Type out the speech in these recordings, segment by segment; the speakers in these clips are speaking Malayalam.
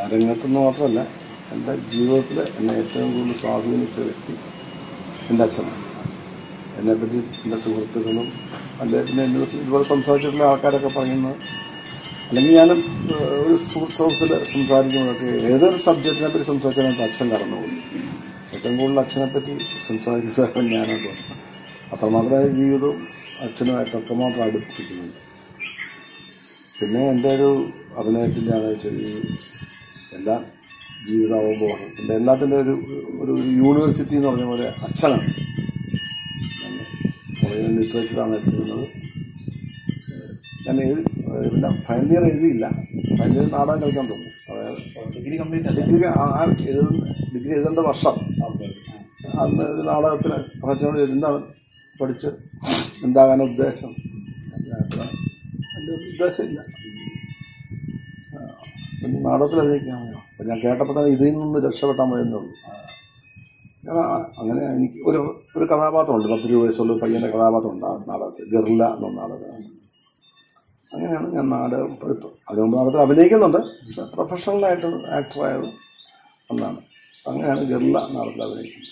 കലാരംഗത്തെന്ന് മാത്രമല്ല എൻ്റെ ജീവിതത്തിൽ എന്നെ ഏറ്റവും കൂടുതൽ സ്വാധീനിച്ച വ്യക്തി എൻ്റെ അച്ഛനാണ് എന്നെപ്പറ്റി എൻ്റെ സുഹൃത്തുക്കളും അല്ലെ പിന്നെ എന്നോട് ഇതുപോലെ സംസാരിച്ചിട്ടുള്ള ആൾക്കാരൊക്കെ പറയുന്നത് അല്ലെങ്കിൽ ഞാൻ ഒരു സുഹൃത്ത് സദസ്സിൽ സംസാരിക്കുമ്പോഴൊക്കെ ഏതൊരു സബ്ജക്റ്റിനെ പറ്റി സംസാരിച്ചാലും അച്ഛൻ കടന്നു പോകും ഏറ്റവും കൂടുതൽ അച്ഛനെ പറ്റി സംസാരിച്ചതാണ് ഞാനത് അത്രമാത്രമായ ജീവിതവും അച്ഛനുമായിട്ട് അത്രമാത്രം അടുപ്പിക്കുന്നുണ്ട് പിന്നെ എൻ്റെ ഒരു അഭിനയത്തിൻ്റെ ആണെന്ന് വെച്ചാൽ ഈ എല്ലാ ജീവിതാവബോധം എൻ്റെ എല്ലാത്തിൻ്റെ ഒരു ഒരു യൂണിവേഴ്സിറ്റി എന്ന് പറഞ്ഞ പോലെ അച്ഛനാണ് കോളേജിൽ ലിറ്ററേച്ചറാണ് എടുത്തിരുന്നത് ഞാൻ എഴുതി പിന്നെ ഫൈനൽ ഇയർ എഴുതിയില്ല ഫൈനൽ ഇയർ നാടകം കളിക്കാൻ തോന്നി അതായത് ഡിഗ്രി കംപ്ലീറ്റ് അല്ല ഡിഗ്രി ആ ആ എഴുതുന്ന ഡിഗ്രി എഴുതേണ്ട വർഷം അന്ന് ഒരു നാടകത്തിന് അച്ഛനോട് എന്താണ് പഠിച്ച് എന്താകാൻ ഉദ്ദേശം എൻ്റെ ഉദ്ദേശമില്ല ആ, പിന്നെ നാടകത്തിൽ അഭിനയിക്കാൻ മതിയോ അപ്പം ഞാൻ കേട്ടപ്പോൾ തന്നെ ഇതിൽ നിന്ന് രക്ഷപ്പെട്ടാൽ മതിയെന്നേ ഉള്ളൂ ഞാൻ ആ- അങ്ങനെ എനിക്ക് ഒരു ഒരു കഥാപാത്രമുണ്ട് പത്ത് രൂപ വയസ്സുള്ള ഒരു പയ്യൻ്റെ കഥാപാത്രമുണ്ട് ആ നാടകത്തിൽ ഗറില്ല എന്ന നാടകത്തിലാണ് അങ്ങനെയാണ് ഞാൻ നാടകം എടുത്തു അതിന് മുമ്പ് നാടകത്തിൽ അഭിനയിക്കുന്നുണ്ട് പക്ഷെ പ്രൊഫഷണലായിട്ട് ആക്ടറായത് അന്നാണ് അങ്ങനെയാണ് ഗറില്ല നാടകത്തിൽ അഭിനയിക്കുന്നത്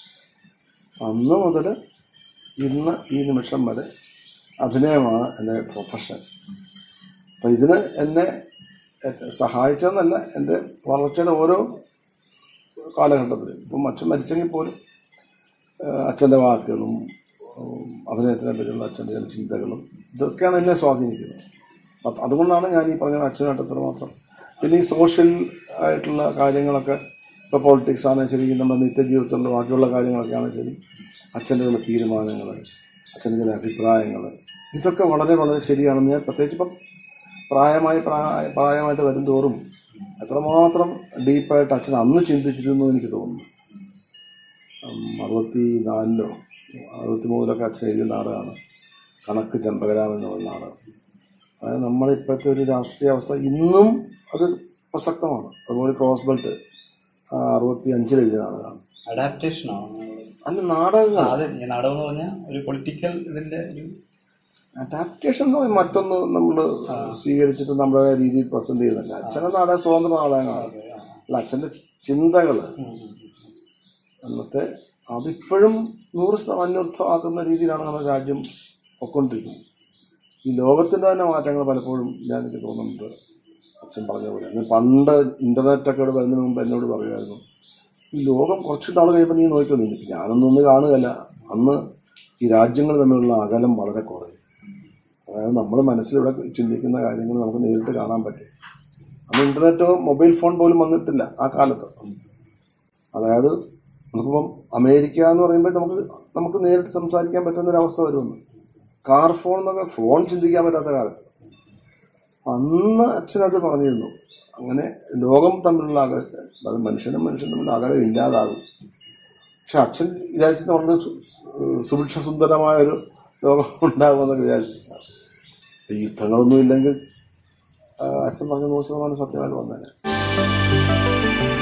അന്ന് മുതൽ ഇന്ന് ഈ നിമിഷം വരെ അഭിനയമാണ് എൻ്റെ പ്രൊഫഷൻ അപ്പം ഇതിന് എന്നെ സഹായിച്ചതെന്നല്ല എൻ്റെ വളർച്ചയുടെ ഓരോ കാലഘട്ടത്തിലും ഇപ്പം അച്ഛൻ മരിച്ചെങ്കിൽ പോലും ഏഹ് അച്ഛൻ്റെ വാക്കുകളും ഉം, അഭിനയത്തിനെ പറ്റിയുള്ള അച്ഛൻ്റെ ചില ചിന്തകളും ഇതൊക്കെയാണ് എന്നെ സ്വാധീനിക്കുന്നത് അപ്പം അതുകൊണ്ടാണ് ഞാൻ ഈ പറഞ്ഞ അച്ഛനായിട്ട് എത്രമാത്രം പിന്നെ ഈ സോഷ്യൽ ആയിട്ടുള്ള കാര്യങ്ങളൊക്കെ ഇപ്പോൾ പോളിറ്റിക്സ് ആണെങ്കിൽ ശരി നമ്മുടെ നിത്യജീവിതത്തിലുള്ള ബാക്കിയുള്ള കാര്യങ്ങളൊക്കെ ശരി അച്ഛൻ്റെ ചില തീരുമാനങ്ങൾ അച്ഛൻ്റെ ചില അഭിപ്രായങ്ങൾ ഇതൊക്കെ വളരെ വളരെ ശരിയാണെന്ന് ഞാൻ പ്രത്യേകിച്ച് ഇപ്പം പ്രായമായി പ്രായ പ്രായമായിട്ട് വരും തോറും എത്രമാത്രം ഡീപ്പായിട്ട് അച്ഛൻ അന്ന് ചിന്തിച്ചിരുന്നു എന്ന് എനിക്ക് തോന്നുന്നു ഉം, അറുപത്തി നാലിലോ അറുപത്തി മൂന്നിലൊക്കെ അച്ഛൻ എഴുതിയ നാടകമാണ് കണക്ക് ചെമ്പകരാമൻ എന്നുള്ള നാടകം അതായത് നമ്മളിപ്പോഴത്തെ ഒരു രാഷ്ട്രീയ അവസ്ഥ ഇന്നും അത് പ്രസക്തമാണ് അതുപോലെ ക്രോസ് ബെൽറ്റ് അറുപത്തി അഞ്ചിൽ എഴുതിയ നാടകമാണ് അഡാപ്റ്റേഷൻ ആണ് അല്ല നാടകങ്ങൾ അതെ ഞാൻ നാടകം എന്ന് പറഞ്ഞാൽ ഒരു പൊളിറ്റിക്കൽ ഇതിന്റെ ഒരു അഡാപ്റ്റേഷൻ എന്ന് പറയുമ്പോൾ മറ്റൊന്ന് നമ്മൾ സ്വീകരിച്ചിട്ട് നമ്മുടെ രീതിയിൽ പ്രസന്റ് ചെയ്യുന്നില്ല അച്ഛൻ്റെ നാടക സ്വതന്ത്ര നാടകങ്ങളാണ് അല്ല അച്ഛൻ്റെ ചിന്തകൾ അന്നത്തെ അതിപ്പോഴും നൂറ് ശതമാനം അന്വർത്ഥമാക്കുന്ന രീതിയിലാണ് നമ്മുടെ രാജ്യം പൊയ്ക്കൊണ്ടിരിക്കുന്നത് ഈ ലോകത്തിൻ്റെ തന്നെ മാറ്റങ്ങൾ പലപ്പോഴും ഞാൻ എനിക്ക് തോന്നുന്നുണ്ട് അച്ഛൻ പറഞ്ഞ പോലെ അന്ന് പണ്ട് ഇൻ്റർനെറ്റൊക്കെ ഇവിടെ വരുന്നതിന് മുമ്പ് എന്നോട് പറയുമായിരുന്നു ഈ ലോകം കുറച്ച് നാൾ കഴിയുമ്പോൾ നീ നോക്കിക്കൊണ്ടിരുന്നു ഞാനൊന്നും ഒന്ന് കാണുകയല്ല അന്ന് ഈ രാജ്യങ്ങൾ തമ്മിലുള്ള അകലം വളരെ കുറയും അതായത് നമ്മൾ മനസ്സിലൂടെ ചിന്തിക്കുന്ന കാര്യങ്ങൾ നമുക്ക് നേരിട്ട് കാണാൻ പറ്റും അന്ന് ഇൻ്റർനെറ്റോ മൊബൈൽ ഫോൺ പോലും വന്നിട്ടില്ല ആ കാലത്ത് അതായത് നമുക്കിപ്പം അമേരിക്ക എന്ന് പറയുമ്പോൾ നമുക്ക് നമുക്ക് നേരിട്ട് സംസാരിക്കാൻ പറ്റുന്ന ഒരു അവസ്ഥ വരുമെന്ന് കാർ ഫോൺ എന്നൊക്കെ ഫോൺ ചിന്തിക്കാൻ പറ്റാത്ത കാലത്ത് അന്ന് അച്ഛനത് പറഞ്ഞിരുന്നു അങ്ങനെ ലോകം തമ്മിലുള്ള അകലം അത് മനുഷ്യനും മനുഷ്യനും തമ്മിലുള്ള അകലം ഇല്ലാതാകും പക്ഷെ അച്ഛൻ വിചാരിച്ചത് വളരെ സു- സുഭിക്ഷ സുന്ദരമായ ഒരു ലോകം ഉണ്ടാകുമെന്നൊക്കെ വിചാരിച്ചില്ല ഈ യുദ്ധങ്ങളൊന്നും ഇല്ലെങ്കിൽ ആ, അച്ഛൻ പറഞ്ഞ നൂറ് ശതമാനം സത്യമായിട്ട് വന്നേനെ